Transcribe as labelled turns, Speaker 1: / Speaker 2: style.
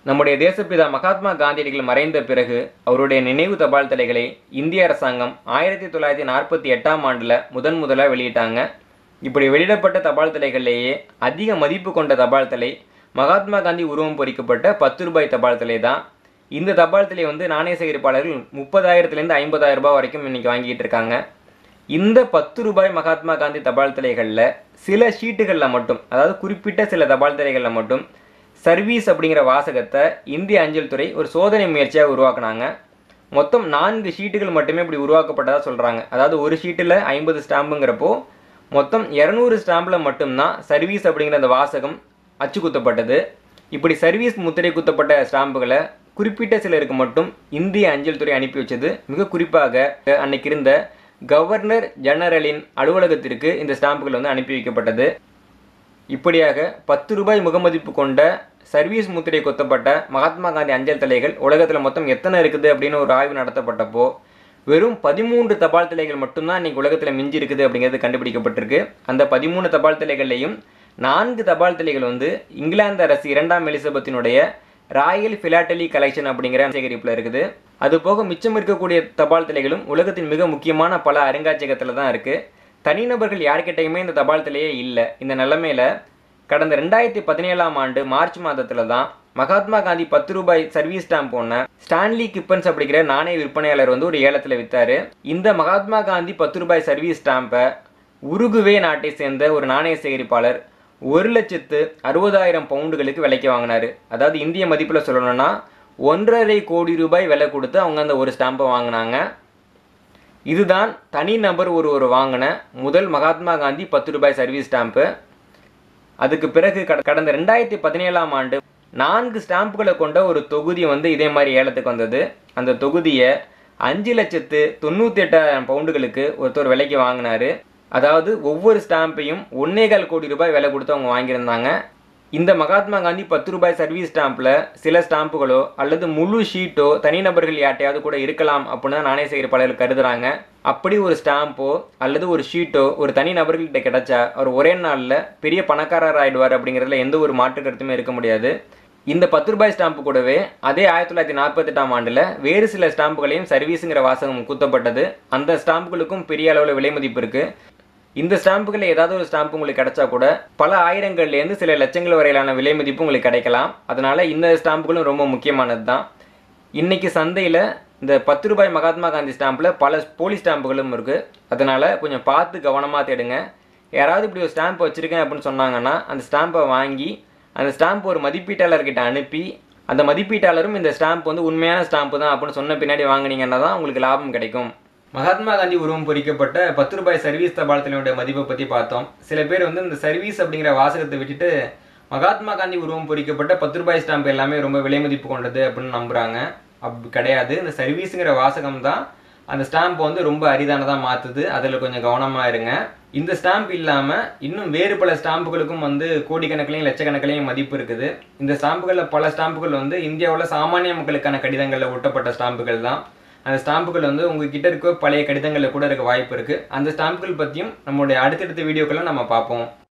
Speaker 1: நம்முடைய தேசப்பிதா மகாத்மா காந்தியடிகள் மறைந்த பிறகு அவருடைய நினைவு தபால் தலைகளை இந்திய அரசாங்கம் ஆயிரத்தி தொள்ளாயிரத்தி நாற்பத்தி எட்டாம் ஆண்டில் முதன் முதலாக வெளியிட்டாங்க இப்படி வெளியிடப்பட்ட தபால் தலைகளிலேயே அதிக மதிப்பு கொண்ட தபால் தலை மகாத்மா காந்தி உருவம் பொறிக்கப்பட்ட பத்து ரூபாய் தபால் தலை தான் இந்த தபால் தலை வந்து நாணய சேகரிப்பாளர்கள் முப்பதாயிரத்துலேருந்து ஐம்பதாயிரம் ரூபாய் வரைக்கும் இன்னைக்கு வாங்கிட்டு இருக்காங்க இந்த பத்து ரூபாய் மகாத்மா காந்தி தபால் தலைகளில் சில ஷீட்டுகளில் மட்டும் அதாவது குறிப்பிட்ட சில தபால் தலைகளில் மட்டும் சர்வீஸ் அப்படிங்கிற வாசகத்தை இந்திய அஞ்சல் துறை ஒரு சோதனை முயற்சியாக உருவாக்குனாங்க மொத்தம் நான்கு ஷீட்டுகள் மட்டுமே இப்படி உருவாக்கப்பட்டதாக சொல்கிறாங்க அதாவது ஒரு ஷீட்டில் ஐம்பது ஸ்டாம்புங்கிறப்போ மொத்தம் இரநூறு ஸ்டாம்பில் மட்டும்தான் சர்வீஸ் அப்படிங்கிற அந்த வாசகம் அச்சு குத்தப்பட்டது இப்படி சர்வீஸ் முத்திரை குத்தப்பட்ட ஸ்டாம்புகளை குறிப்பிட்ட சிலருக்கு மட்டும் இந்திய அஞ்சல் துறை அனுப்பி வச்சது மிக குறிப்பாக அன்னைக்கு இருந்த கவர்னர் ஜெனரலின் அலுவலகத்திற்கு இந்த ஸ்டாம்புகள் வந்து அனுப்பி வைக்கப்பட்டது இப்படியாக பத்து ரூபாய் முகமதிப்பு கொண்ட சர்வீஸ் முத்திரை கொத்தப்பட்ட மகாத்மா காந்தி அஞ்சல் தலைகள் உலகத்தில் மொத்தம் எத்தனை இருக்குது அப்படின்னு ஒரு ஆய்வு நடத்தப்பட்டப்போ வெறும் பதிமூன்று தபால் தலைகள் மட்டும்தான் இன்னைக்கு உலகத்தில் மிஞ்சி இருக்குது அப்படிங்கிறது கண்டுபிடிக்கப்பட்டிருக்கு அந்த பதிமூணு தபால் தலைகள்லையும் நான்கு தபால் தலைகள் வந்து இங்கிலாந்து அரசு இரண்டாம் எலிசபெத்தினுடைய ராயல் ஃபிலாட்டலி கலெக்ஷன் அப்படிங்கிற சேகரிப்பில் இருக்குது அது போக மிச்சம் இருக்கக்கூடிய தபால் தலைகளும் உலகத்தின் மிக முக்கியமான பல அருங்காட்சியகத்தில் தான் இருக்குது தனிநபர்கள் யார்கிட்டையுமே இந்த தபால் தலையே இல்லை இந்த நிலைமையில கடந்த ரெண்டாயிரத்தி பதினேழாம் ஆண்டு மார்ச் மாதத்தில் தான் மகாத்மா காந்தி பத்து ரூபாய் சர்வீஸ் ஸ்டாம்ப் ஒன்று ஸ்டான்லி கிப்பன்ஸ் அப்படிங்கிற நாணய விற்பனையாளர் வந்து ஒரு ஏலத்தில் விற்றாரு இந்த மகாத்மா காந்தி பத்து ரூபாய் சர்வீஸ் ஸ்டாம்பை உருகுவே நாட்டை சேர்ந்த ஒரு நாணய சேகரிப்பாளர் ஒரு லட்சத்து அறுபதாயிரம் பவுண்டுகளுக்கு விலைக்கு வாங்கினாரு அதாவது இந்திய மதிப்பில் சொல்லணும்னா ஒன்றரை கோடி ரூபாய் விலை கொடுத்து அவங்க அந்த ஒரு ஸ்டாம்பை வாங்கினாங்க இதுதான் தனிநபர் ஒருவர் வாங்கின முதல் மகாத்மா காந்தி பத்து ரூபாய் சர்வீஸ் ஸ்டாம்ப்பு அதுக்கு பிறகு கட- கடந்த ரெண்டாயிரத்தி பதினேழாம் ஆண்டு நான்கு ஸ்டாம்புகளை கொண்ட ஒரு தொகுதி வந்து இதே மாதிரி ஏலத்துக்கு வந்தது அந்த தொகுதியை அஞ்சு லட்சத்து தொண்ணூற்றி எட்டாயிரம் பவுண்டுகளுக்கு ஒருத்தர் விலைக்கு வாங்கினாரு அதாவது ஒவ்வொரு ஸ்டாம்பையும் ஒன்னேகால் கோடி ரூபாய் விலை கொடுத்து அவங்க வாங்கியிருந்தாங்க இந்த மகாத்மா காந்தி பத்து ரூபாய் சர்வீஸ் ஸ்டாம்பில் சில ஸ்டாம்புகளோ அல்லது முழு ஷீட்டோ தனிநபர்கள் யார்ட்டையாவது கூட இருக்கலாம் அப்படின்னு தான் நாணய சேகரிப்பாளர்கள் கருதுறாங்க அப்படி ஒரு ஸ்டாம்போ அல்லது ஒரு ஷீட்டோ ஒரு தனி நபர்கள்கிட்ட கிடைச்சா அவர் ஒரே நாளில் பெரிய பணக்காரர் ஆயிடுவார் அப்படிங்கிறதுல எந்த ஒரு மாற்று கருத்துமே இருக்க முடியாது இந்த பத்து ரூபாய் ஸ்டாம்பு கூடவே அதே ஆயிரத்தி தொள்ளாயிரத்தி நாற்பத்தெட்டாம் ஆண்டில் வேறு சில ஸ்டாம்புகளையும் சர்வீஸுங்கிற வாசகம் குத்தப்பட்டது அந்த ஸ்டாம்புகளுக்கும் பெரிய அளவில் விலை மதிப்பு இருக்குது இந்த ஸ்டாம்புகளில் ஏதாவது ஒரு ஸ்டாம்பு உங்களுக்கு கிடைச்சா கூட பல ஆயிரங்கள்லேருந்து சில லட்சங்கள் வரையிலான விலை மதிப்பு உங்களுக்கு கிடைக்கலாம் அதனால இந்த ஸ்டாம்புகளும் ரொம்ப முக்கியமானது தான் இன்னைக்கு சந்தையில் இந்த பத்து ரூபாய் மகாத்மா காந்தி ஸ்டாம்பில் பல போலி ஸ்டாம்புகளும் இருக்குது அதனால் கொஞ்சம் பார்த்து கவனமாக தேடுங்க யாராவது இப்படி ஒரு ஸ்டாம்ப் வச்சுருக்கேன் அப்படின்னு சொன்னாங்கன்னா அந்த ஸ்டாம்பை வாங்கி அந்த ஸ்டாம்ப் ஒரு மதிப்பீட்டாளர்கிட்ட அனுப்பி அந்த மதிப்பீட்டாளரும் இந்த ஸ்டாம்ப் வந்து உண்மையான ஸ்டாம்பு தான் அப்படின்னு சொன்ன பின்னாடி வாங்குனீங்கன்னா தான் உங்களுக்கு லாபம் கிடைக்கும் மகாத்மா காந்தி உருவம் பொறிக்கப்பட்ட பத்து ரூபாய் சர்வீஸ் தபால்தலையோட மதிப்பை பற்றி பார்த்தோம் சில பேர் வந்து இந்த சர்வீஸ் அப்படிங்கிற வாசகத்தை விட்டுட்டு மகாத்மா காந்தி உருவம் பொறிக்கப்பட்ட பத்து ரூபாய் ஸ்டாம்ப் எல்லாமே ரொம்ப விலை மதிப்பு கொண்டது அப்படின்னு நம்புறாங்க அப்படி கிடையாது இந்த சர்வீஸுங்கிற வாசகம் தான் அந்த ஸ்டாம்ப் வந்து ரொம்ப அரிதானதாக மாற்றுது அதில் கொஞ்சம் கவனமாக இருங்க இந்த ஸ்டாம்ப் இல்லாமல் இன்னும் வேறு பல ஸ்டாம்புகளுக்கும் வந்து கோடிக்கணக்கிலையும் லட்சக்கணக்கிலையும் மதிப்பு இருக்குது இந்த ஸ்டாம்புகளில் பல ஸ்டாம்புகள் வந்து இந்தியாவில் சாமானிய மக்களுக்கான கடிதங்களில் ஒட்டப்பட்ட ஸ்டாம்புகள் தான் அந்த ஸ்டாம்புகள் வந்து உங்ககிட்ட இருக்க பழைய கடிதங்களில் கூட இருக்க வாய்ப்பு இருக்குது அந்த ஸ்டாம்புகள் பற்றியும் நம்மளுடைய அடுத்தடுத்த வீடியோக்களை நம்ம பார்ப்போம்